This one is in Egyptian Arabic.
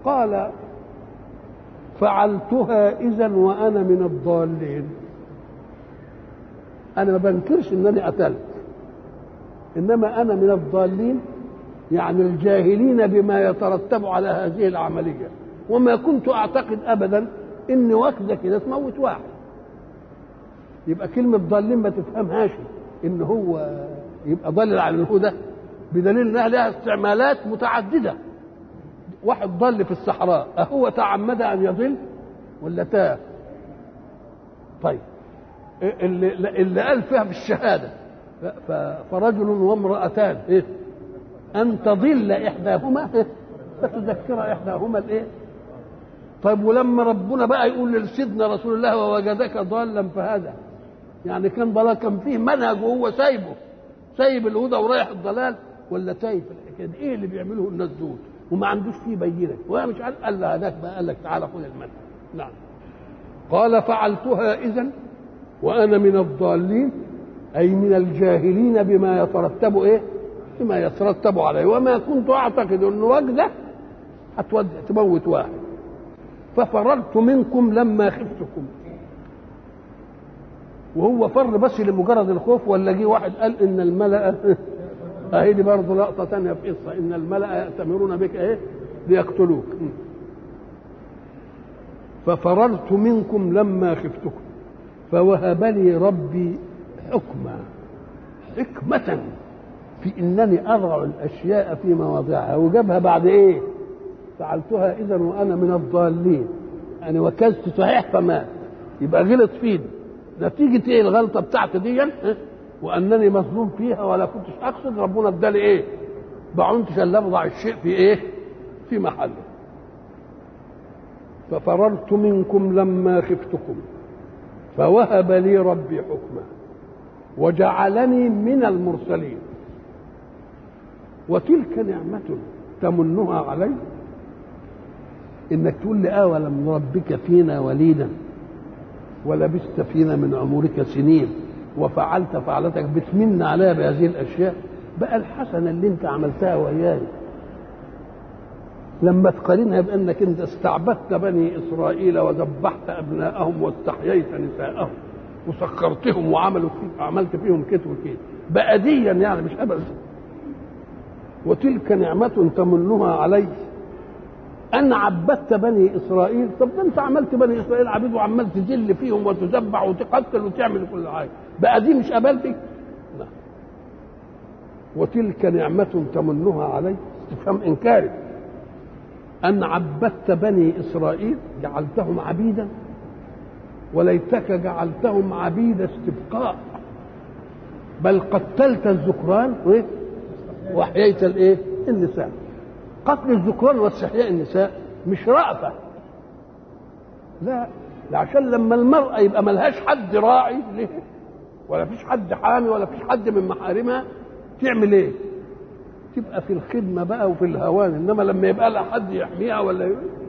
قال فعلتها اذا وانا من الضالين انا ما بنكرش انني قتلت انما انا من الضالين يعني الجاهلين بما يترتب على هذه العمليه وما كنت اعتقد ابدا ان وكذا كده تموت واحد يبقى كلمه ضالين ما تفهمهاش ان هو يبقى ضلل على الهدى بدليل انها لها استعمالات متعدده واحد ضل في الصحراء أهو تعمد أن يضل ولا تاه طيب اللي, اللي قال فيها بالشهادة فرجل وامرأتان إيه؟ أن تضل إحداهما إيه؟ فتذكر إحداهما الإيه؟ طيب ولما ربنا بقى يقول لسيدنا رسول الله ووجدك ضالا فهذا يعني كان ضلال كان فيه منهج وهو سايبه سايب الهدى ورايح الضلال ولا تايب الحكايه دي ايه اللي بيعملوه الناس دول وما عندوش فيه بينه وهو مش عارف قال له هناك بقى قال لك تعالى خذ المنهج نعم قال فعلتها اذا وانا من الضالين اي من الجاهلين بما يترتب ايه بما يترتب عليه وما كنت اعتقد ان وجده هتودي تموت واحد ففررت منكم لما خفتكم وهو فر بس لمجرد الخوف ولا جه واحد قال ان الملأ اهي دي برضه لقطه ثانيه في قصه ان الملأ يأتمرون بك ايه ليقتلوك ففررت منكم لما خفتكم فوهب لي ربي حكما حكمة في انني اضع الاشياء في مواضعها وجابها بعد ايه؟ فعلتها اذا وانا من الضالين انا وكزت صحيح فمات يبقى غلط فيني نتيجة ايه الغلطة بتاعتي دي وانني مظلوم فيها ولا كنتش اقصد ربنا ادالي ايه بعونتش الا اضع الشيء في ايه في محله ففررت منكم لما خفتكم فوهب لي ربي حكما وجعلني من المرسلين وتلك نعمة تمنها علي انك تقول لي اولم نربك فينا وليدا ولبست فينا من عمرك سنين وفعلت فعلتك بتمن عليا بهذه الاشياء بقى الحسنه اللي انت عملتها وياي لما تقارنها بانك انت استعبدت بني اسرائيل وذبحت ابناءهم واستحييت نساءهم وسخرتهم وعملوا فيك عملت فيهم كده وكده بقى ديا يعني مش ابدا وتلك نعمة تمنها علي أن عبدت بني إسرائيل طب ده أنت عملت بني إسرائيل عبيد وعمال تذل فيهم وتذبح وتقتل وتعمل كل حاجة بقى دي مش أبال بك لا وتلك نعمة تمنها علي استفهام إنكاري أن عبدت بني إسرائيل جعلتهم عبيدا وليتك جعلتهم عبيد استبقاء بل قتلت الذكران واحييت الايه النساء قتل الذكران واستحياء النساء مش رأفة لا ده عشان لما المرأة يبقى ملهاش حد راعي ليه ولا فيش حد حامي ولا فيش حد من محارمها تعمل ايه تبقى في الخدمة بقى وفي الهوان انما لما يبقى لها حد يحميها ولا